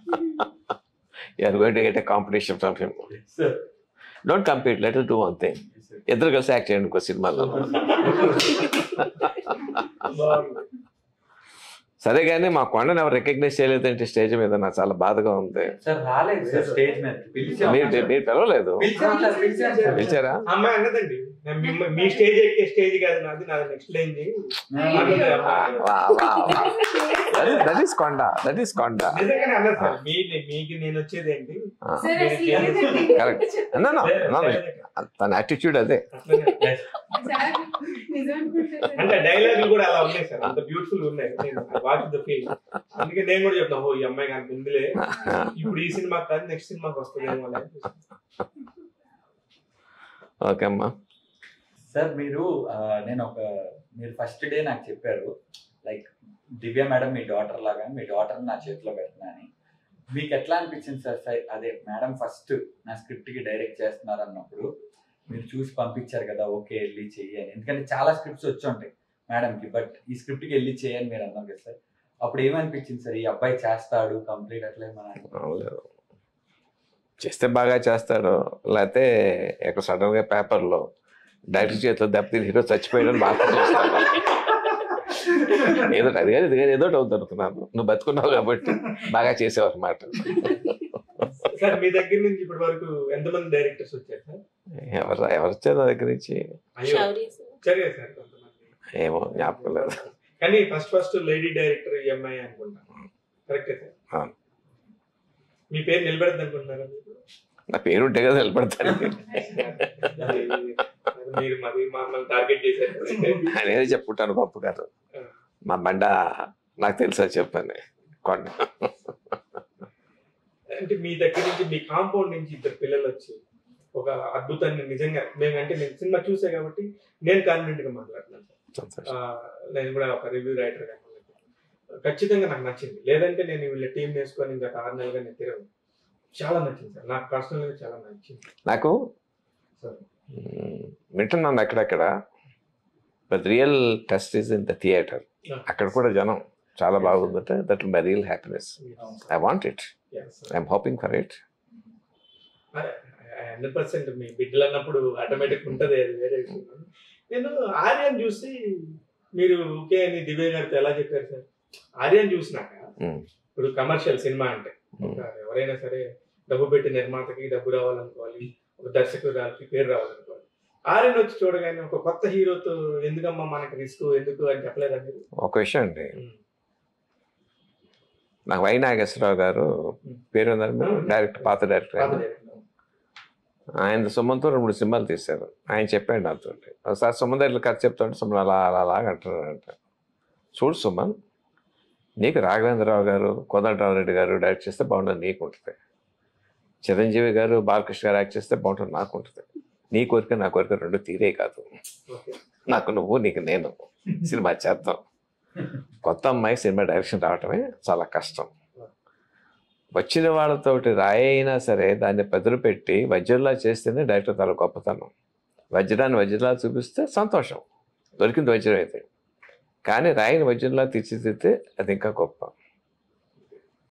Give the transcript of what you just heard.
You're going to get a competition from him sir don't compete let do one thing ఇద్దరు కలిసి act చేయండి ఇంకో సినిమాలో బాగుంది సరే కానీ మా కొండను ఎవరు రికగ్నైజ్ చేయలేదంటే స్టేజ్ మీద నాకు చాలా బాధగా ఉంది సార్ రాలేదు సార్ స్టేజ్ మీద పిలిచాం మీరు మీరు పిలవలేదు పిలిచాం సార్ పిలిచాం సార్ పిలిచారా అమ్మాయి అన్నదండి నేను మిమ్మ- మీ స్టేజ్ ఎక్కే స్టేజ్ కాదు నాది నాది ఎక్స్ప్లెయిన్ చేయి that is Konda that is Konda నిజంగానే అన్నది సార్ మీ మీకు నేను వచ్చేది ఏంటి సార్ అసలు లేదండి. Correct. No, no, no, no. తన యాటిట్యూడ్ అదే అట్లనే. సార్ నిజం అనుకుంటున్నాను అంటే డైలాగులు కూడా అలా ఉన్నాయి సార్ అంత బ్యూటిఫుల్ ఉన్నాయి వాట్ ద ఫీల్ అందుకే నేను కూడా చెప్తాను ఓ ఈ అమ్మాయి కానీ ముందులే ఇప్పుడు ఈ సినిమా కాదు నెక్స్ట్ సినిమాకి వస్తుందేమో అని అనిపిస్తుంది. ఓకే అమ్మా సార్ మీరు ఆ, నేను ఒక మీరు ఫస్ట్ డే నాకు చెప్పారు లైక్ దివ్య మేడం మీ డాటర్ లాగా మీ డాటర్ నా చేతిలో పెడుతున్నాని మీకు ఎట్లా అనిపించింది సార్ సై- అదే మేడం ఫస్ట్ నా స్క్రిప్ట్ కి డైరెక్ట్ చేస్తున్నారు అన్నప్పుడు మీరు చూసి పంపించారు కదా ఓకే వెళ్ళి చెయ్యని ఎందుకంటే చాలా స్క్రిప్ట్స్ వచ్చి ఉంటాయి మేడం కి బట్ ఈ స్క్రిప్ట్ కి వెళ్ళి చేయని మీరు అన్నారు కదా సార్ అప్పుడు ఏమనిపించింది సార్ ఈ అబ్బాయి చేస్తాడు కంప్లీట్ అట్లా ఏమన్నా లేదు చేస్తే బాగా చేస్తాడు లేకపోతే ఎక్కడ సడన్ గా పేపర్లో డైరెక్టర్ చేతిలో దెబ్బతిని హీరో చచ్చిపోయాడని బాగా చూస్తాడు ఏదో అది కానీ ఇది కానీ ఏదో అవుతుంది అనుకున్నాను నువ్వు బతుకున్నావు కాబట్టి బాగా చేసావు అనమాట సార్ మీ దగ్గర నుంచి ఇప్పటి వరకు ఎంతమంది డైరెక్టర్స్ వచ్చారు సార్ ఎవరు ఎవరు వచ్చారు నా దగ్గర నుంచి అయ్యో సరే సార్ కొంతమంది ఏమో జ్ఞాపకం లేదు కానీ first first lady director am I అనుకుంటా కరెక్టే సార్ అవును. మీ పేరు నిలబెడద్దు అనుకుంటున్నారా మీరు? నా పేరు ఉంటే కదా నిలబడతాను అది మీరు మరి మమ్మల్ని టార్గెట్ చేశారు అనేది చెప్పుకుంటాను గొప్ప గారు మా బండ నాకు తెలుసా చెప్పాను కొండ అంటే మీ దగ్గర నుంచి మీ కాంపౌండ్ నుంచి ఇద్దరు పిల్లలు వచ్చి ఒక అద్భుతాన్ని నిజంగా మేము అంటే నేను సినిమా చూసే కాబట్టి నేను కాన్ఫిడెంట్ గా మాట్లాడుతున్నాను సార్. సంతోషం. ఆ, నేను కూడా ఒక రివ్యూ రైటర్ గా ఖచ్చితంగా నాకు నచ్చింది లేదంటే నేను వీళ్ళ టీం వేసుకొని ఇంకా ఆరు నెలలుగా నేను తిరగను చాలా నచ్చింది సార్ నాకు పర్సనల్ గా చాలా నచ్చింది నాకు సార్ మ్, వింటున్నాను అక్కడక్కడ but real test is in the theatre అక్కడ కూడా జనం చాలా బాగుందంటే that my real happiness I want it I'm hoping for it hundred percent మీ బిడ్డలు అన్నప్పుడు ఆటోమేటిక్ ఉంటది అది వేరే విషయం నేను ఆర్యన్ చూసి మీరు ఓకే అని దివ్య గారితో ఎలా చెప్పారు సార్ ఆర్యన్ చూసినాక ఇప్పుడు కమర్షియల్ సినిమా అంటే ఒక ఎవరైనా సరే డబ్బు పెట్టి నిర్మాతకి డబ్బు రావాలనుకోవాలి ఒక దర్శకురాలకి పేరు రావాలనుకోవాలి ఆర్యన్ వచ్చి చూడగానే ఒక కొత్త హీరోతో ఎందుకమ్మా మనకి రిస్క్ ఎందుకు అని చెప్పలేదా మీరు ఒక విషయం అండి నాకు వై నాగేశ్వరరావు గారు పేరు ఉందని డైరెక్టర్ పాత డైరెక్టర్ పాత ఆయన. director. ఆయన సుమన్తో రెండు మూడు సినిమాలు తీశారు ఆయన చెప్పాడు నాతో ఒకసారి సుమన్ దగ్గర కథ చెప్తాడు సుమన్ అలా అలా అలాగ అంటున్నాడంట చూడు సుమన్ నీకు రాఘవేంద్రరావు గారు కోదండరావు రెడ్డి గారు డైరెక్ట్ చేస్తే బాగుంటుంది నీకు ఉంటుంది చిరంజీవి గారు బాలకృష్ణ గారు యాక్ట్ చేస్తే బాగుంటుంది నాకు ఉంటుంది నీ కోరిక నా కోరిక రెండు తీరే కాదు Okay. నాకు నువ్వు నీకు నేను సినిమా చేద్దాం కొత్త అమ్మాయి సినిమా డైరెక్షన్ రావటమే చాలా కష్టం వచ్చిన వాళ్ళతోటి రాయి అయినా సరే దాన్ని పెదరు పెట్టి వజ్రంలా చేస్తేనే డైరెక్టర్ తన గొప్పతనం వజ్రాన్ని వజ్రంలా చూపిస్తే సంతోషం దొరికింది వజ్రం అయితే కానీ రాయిని వజ్రంలా తీర్చిదిద్దితే అది ఇంకా గొప్ప